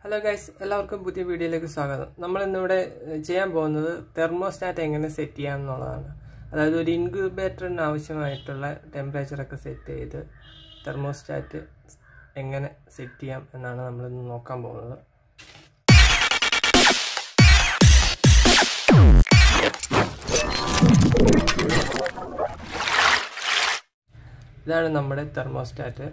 hello guys എല്ലാവർക്കും പുതിയ വീഡിയോയിലേക്ക് സ്വാഗതം നമ്മൾ ഇന്നിവിടെ ചെയ്യാൻ പോകുന്നത് തെർമോസ്റ്റാറ്റ് എങ്ങനെ സെറ്റ് ചെയ്യാം എന്നുള്ളതാണ് അതായത് ഒരു ഇൻക്യുബേറ്ററിന് ആവശ്യമായിട്ടുള്ള ടെമ്പറേച്ചറൊക്കെ സെറ്റ് ചെയ്ത് തെർമോസ്റ്റാറ്റ് എങ്ങനെ സെറ്റ് ചെയ്യാം എന്നാണ് നമ്മൾ ഇന്ന് നോക്കാൻ പോകുന്നത് ഇതാണ് നമ്മുടെ തെർമോസ്റ്റാറ്റ്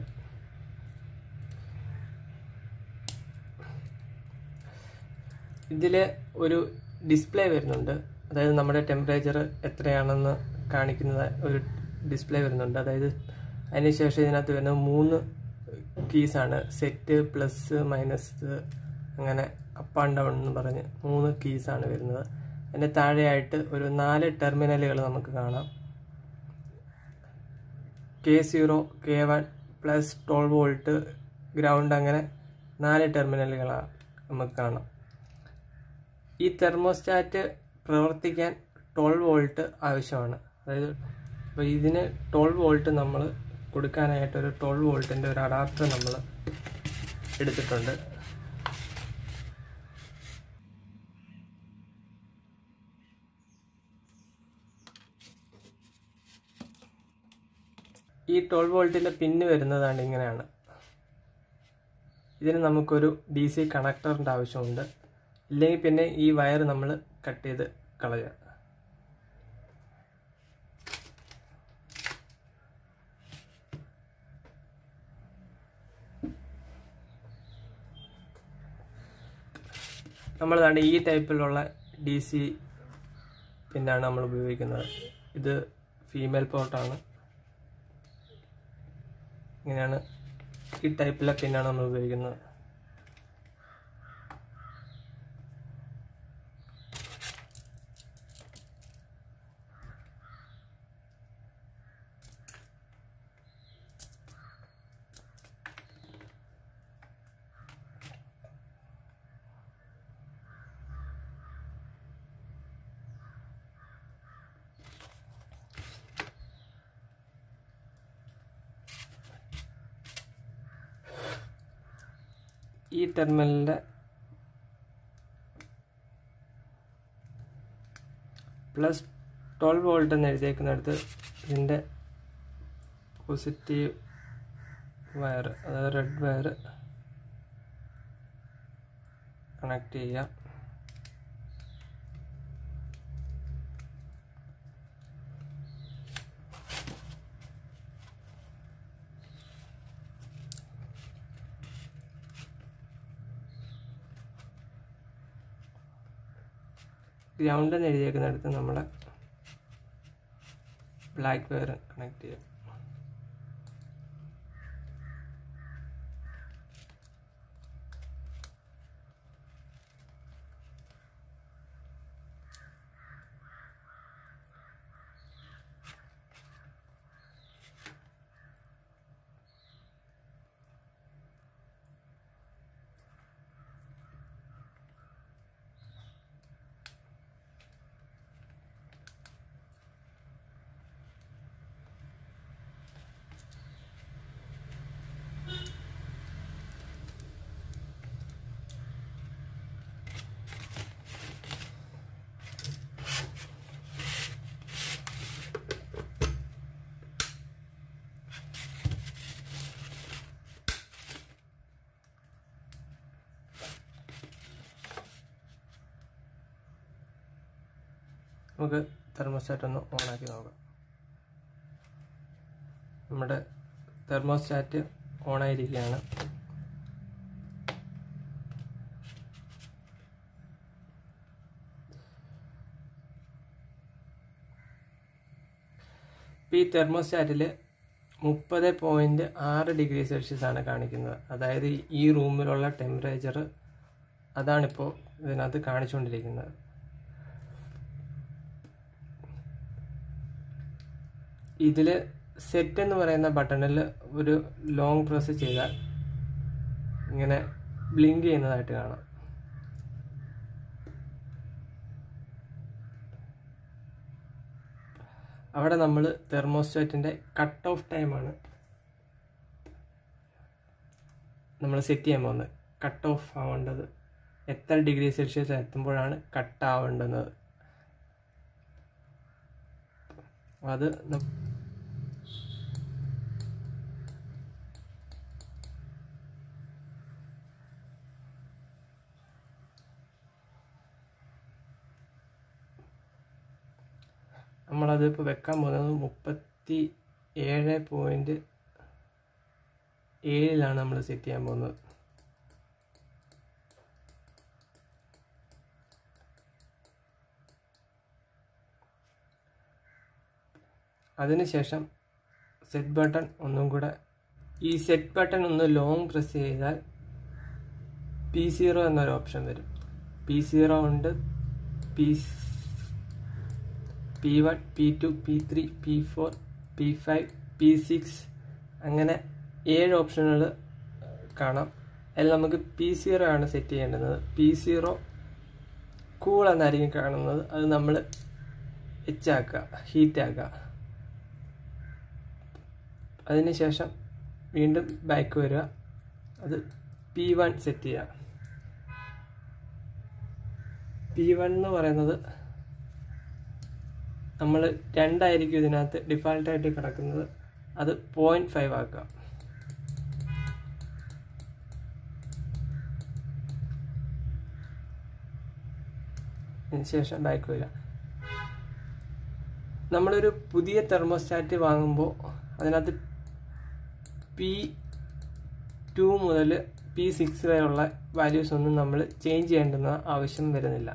ഇതിൽ ഒരു ഡിസ്പ്ലേ വരുന്നുണ്ട് അതായത് നമ്മുടെ ടെമ്പറേച്ചർ എത്രയാണെന്ന് കാണിക്കുന്ന ഒരു ഡിസ്പ്ലേ വരുന്നുണ്ട് അതായത് അതിനുശേഷം ഇതിനകത്ത് വരുന്ന മൂന്ന് കീസാണ് സെറ്റ് പ്ലസ് മൈനസ് അങ്ങനെ അപ്പ് ആൻഡ് ഡൗൺ എന്ന് പറഞ്ഞ് മൂന്ന് കീസാണ് വരുന്നത് അതിൻ്റെ താഴെയായിട്ട് ഒരു നാല് ടെർമിനലുകൾ നമുക്ക് കാണാം K zero K one plus twelve volt ground അങ്ങനെ നാല് ടെർമിനലുകളാണ് നമുക്ക് കാണാം ഈ തെർമോസ്റ്റാറ്റ് പ്രവർത്തിക്കാൻ ട്വൽവ് വോൾട്ട് ആവശ്യമാണ് അതായത് അപ്പോൾ ഇതിന് ട്വൽവ് വോൾട്ട് നമ്മൾ കൊടുക്കാനായിട്ട് ഒരു ട്വൽവ് വോൾട്ടിൻ്റെ ഒരു അഡാപ്റ്റർ നമ്മൾ എടുത്തിട്ടുണ്ട് ഈ ട്വൽവ് വോൾട്ടിൻ്റെ പിന്ന് വരുന്നതാണ് ഇങ്ങനെയാണ് ഇതിന് നമുക്കൊരു ഡി സി കണക്ടറിൻ്റെ ആവശ്യമുണ്ട് ഇല്ലെങ്കിൽ പിന്നെ ഈ വയർ നമ്മൾ കട്ട് ചെയ്ത് കളയുക നമ്മൾ ദാണ്ട് ഈ ടൈപ്പിലുള്ള ഡി സി പിന്നാണ് നമ്മൾ ഉപയോഗിക്കുന്നത് ഇത് ഫീമെയിൽ പോർട്ടാണ് ഇങ്ങനെയാണ് ഈ ടൈപ്പിലെ പിന്നാണ് നമ്മൾ ഉപയോഗിക്കുന്നത് ഈ ടെർമിനലിൻ്റെ പ്ലസ് ട്വൽവ് വോൾട്ട് എന്ന് എഴുതിയേക്കുന്നിടത്ത് ഇതിൻ്റെ പോസിറ്റീവ് വയർ അതായത് റെഡ് വയർ കണക്ട് ചെയ്യാം ഗ്രൗണ്ട് എന്ന് എഴുതിയേക്കുന്നിടത്ത് നമ്മൾ ബ്ലാക്ക് വയർ കണക്ട് ചെയ്യാം നമുക്ക് തെർമോസ്റ്റാറ്റ് ഒന്ന് ഓണാക്കി നോക്കാം നമ്മുടെ തെർമോസ്റ്റാറ്റ് ഓണായിരിക്കുകയാണ് ഇപ്പോൾ ഈ തെർമോസ്റ്റാറ്റിൽ മുപ്പത് പോയിൻറ്റ് ആറ് ഡിഗ്രി സെൽഷ്യസ് ആണ് കാണിക്കുന്നത് അതായത് ഈ റൂമിലുള്ള ടെമ്പറേച്ചർ അതാണിപ്പോൾ ഇതിനകത്ത് കാണിച്ചുകൊണ്ടിരിക്കുന്നത് ഇതിൽ സെറ്റ് എന്ന് പറയുന്ന ബട്ടണിൽ ഒരു ലോങ് പ്രസ് ചെയ്താൽ ഇങ്ങനെ ബ്ലിങ്ക് ചെയ്യുന്നതായിട്ട് കാണാം അവിടെ നമ്മൾ തെർമോസ്റ്റാറ്റിൻ്റെ കട്ട് ഓഫ് ടൈമാണ് നമ്മൾ സെറ്റ് ചെയ്യാൻ പോകുന്നത് കട്ട് ഓഫ് ആവേണ്ടത് എത്ര ഡിഗ്രി സെൽഷ്യസ് എത്തുമ്പോഴാണ് കട്ട് ആവേണ്ടുന്നത് അത് നം- നമ്മളത് ഇപ്പോൾ വെക്കാൻ പോകുന്നത് മുപ്പത്തി ഏഴ് പോയിൻറ്റ് ഏഴിലാണ് നമ്മൾ സെറ്റ് ചെയ്യാൻ പോകുന്നത് അതിനുശേഷം സെറ്റ് ബട്ടൺ ഒന്നും കൂടെ ഈ സെറ്റ് ബട്ടൺ ഒന്ന് ലോങ് പ്രസ് ചെയ്താൽ പി സീറോ എന്നൊരു ഓപ്ഷൻ വരും പി സീറോ ഉണ്ട് P P one P two P three P four P five P six അങ്ങനെ ഏഴ് ഓപ്ഷനുകൾ കാണാം അതിൽ നമുക്ക് പി സീറോ ആണ് സെറ്റ് ചെയ്യേണ്ടുന്നത് പി സീറോ കൂൾ എന്നായിരിക്കും കാണുന്നത് അത് നമ്മൾ എച്ച് ആക്കുക ഹീറ്റ് ആക്കുക അതിനുശേഷം വീണ്ടും ബാക്ക് വരിക അത് പി വൺ സെറ്റ് ചെയ്യുക പി വൺ എന്ന് പറയുന്നത് നമ്മൾ രണ്ടായിരിക്കും ഇതിനകത്ത് ഡിഫാൾട്ടായിട്ട് കിടക്കുന്നത് അത് പോയിൻറ്റ് ഫൈവ് ആക്കുക അതിനുശേഷം ബാക്ക് വരിക നമ്മളൊരു പുതിയ തെർമോസ്റ്റാറ്റ് വാങ്ങുമ്പോൾ അതിനകത്ത് പി ടു മുതൽ പി സിക്സ് വരെയുള്ള വാല്യൂസ് ഒന്നും നമ്മൾ ചേഞ്ച് ചെയ്യേണ്ടുന്ന ആവശ്യം വരുന്നില്ല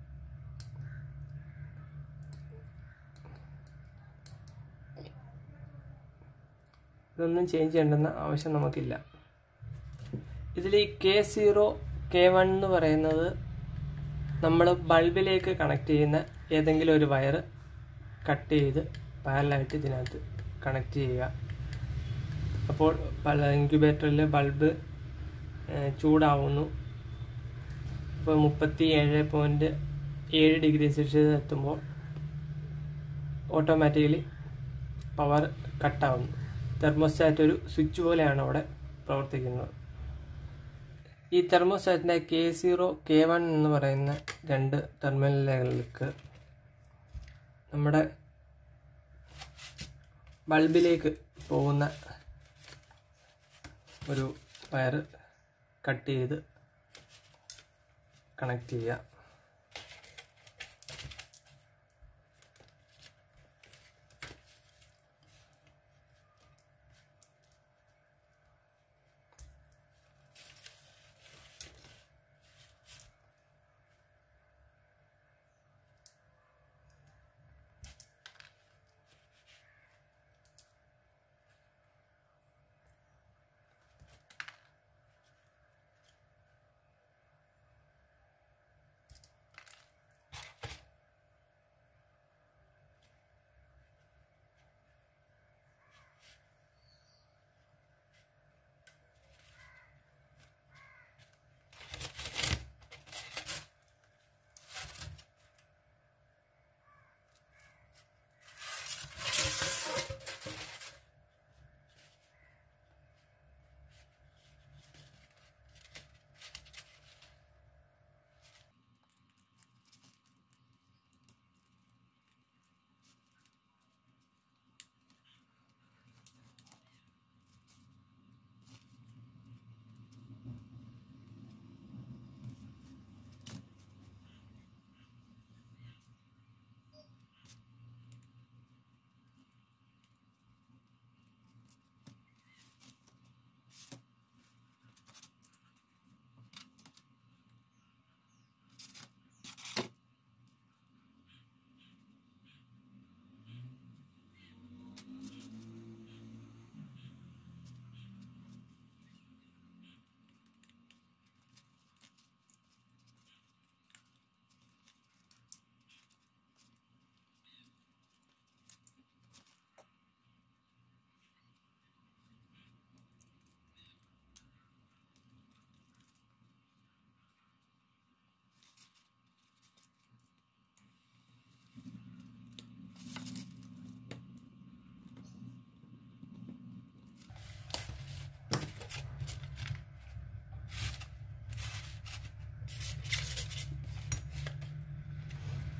ഇതൊന്നും ചേഞ്ച് ചെയ്യേണ്ടുന്ന ആവശ്യം നമുക്കില്ല ഇതിൽ ഈ കെ സീറോ കെ വൺ എന്ന് പറയുന്നത് നമ്മൾ ബൾബിലേക്ക് കണക്ട് ചെയ്യുന്ന ഏതെങ്കിലും ഒരു വയർ കട്ട് ചെയ്ത് പാരലായിട്ട് ഇതിനകത്ത് കണക്ട് ചെയ്യുക അപ്പോൾ ഇൻക്യുബേറ്ററിലെ ബൾബ് ചൂടാവുന്നു ഇപ്പോൾ മുപ്പത്തി ഏഴ് പോയിൻറ്റ് ഏഴ് ഡിഗ്രി സെൽഷ്യസ് എത്തുമ്പോൾ ഓട്ടോമാറ്റിക്കലി പവർ കട്ടാവുന്നു തെർമോസ്റ്റാറ്റ് ഒരു സ്വിച്ച് പോലെയാണ് അവിടെ പ്രവർത്തിക്കുന്നത് ഈ തെർമോസ്റ്റാറ്റിൻ്റെ കെ സീറോ കെ വൺ എന്ന് പറയുന്ന രണ്ട് ടെർമിനലുകൾക്ക് നമ്മുടെ ബൾബിലേക്ക് പോകുന്ന ഒരു വയർ കട്ട് ചെയ്ത് കണക്ട് ചെയ്യുക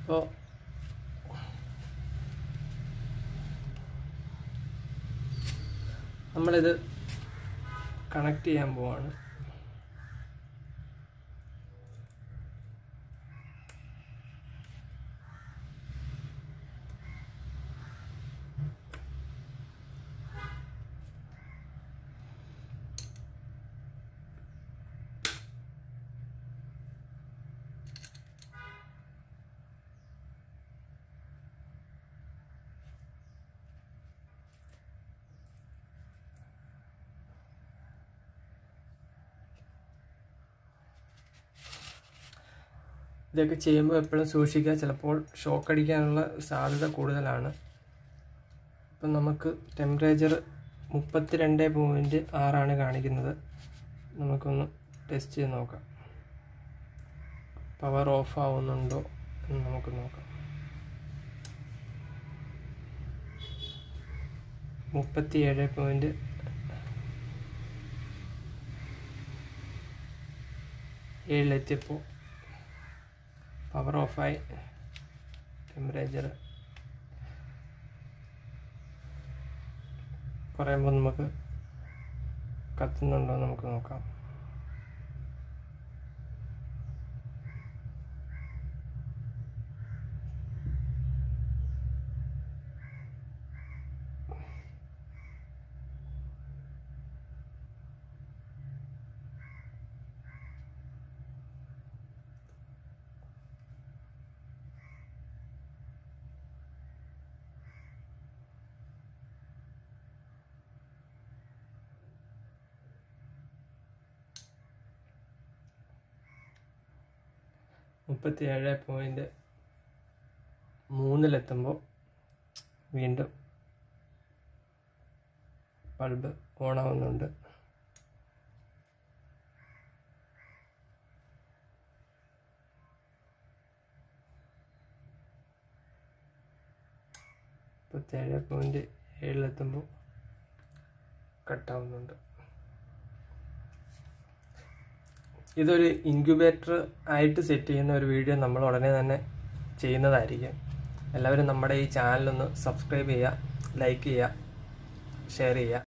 അപ്പോൾ നമ്മളിത് കണക്ട് ചെയ്യാൻ പോവാണ് ഇതൊക്കെ ചെയ്യുമ്പോൾ എപ്പോഴും സൂക്ഷിക്കുക ചിലപ്പോൾ ഷോക്ക് അടിക്കാനുള്ള സാധ്യത കൂടുതലാണ് ഇപ്പം നമുക്ക് ടെമ്പറേച്ചർ മുപ്പത്തി രണ്ട് പോയിൻറ്റ് ആറാണ് കാണിക്കുന്നത് നമുക്കൊന്ന് ടെസ്റ്റ് ചെയ്ത് നോക്കാം പവർ ഓഫ് ആവുന്നുണ്ടോ എന്ന് നമുക്ക് നോക്കാം മുപ്പത്തി ഏഴ് പോയിൻറ്റ് ഏഴിലെത്തിയപ്പോൾ പവർ ഓഫായി ടെമ്പറേച്ചർ കുറയുമ്പോൾ നമുക്ക് കത്തുന്നുണ്ടോ എന്ന് നമുക്ക് നോക്കാം മുപ്പത്തി ഏഴ് പോയിൻറ്റ് മൂന്നിലെത്തുമ്പോൾ വീണ്ടും ബൾബ് ഓണാവുന്നുണ്ട് മുപ്പത്തേഴ് പോയിൻറ്റ് ഏഴിലെത്തുമ്പോൾ കട്ടാവുന്നുണ്ട് ഇതൊരു ഇൻക്യുബേറ്റർ ആയിട്ട് സെറ്റ് ചെയ്യുന്ന ഒരു വീഡിയോ നമ്മൾ ഉടനെ തന്നെ ചെയ്യുന്നതായിരിക്കും എല്ലാവരും നമ്മുടെ ഈ ചാനലൊന്ന് സബ്സ്ക്രൈബ് ചെയ്യുക ലൈക്ക് ചെയ്യുക ഷെയർ ചെയ്യുക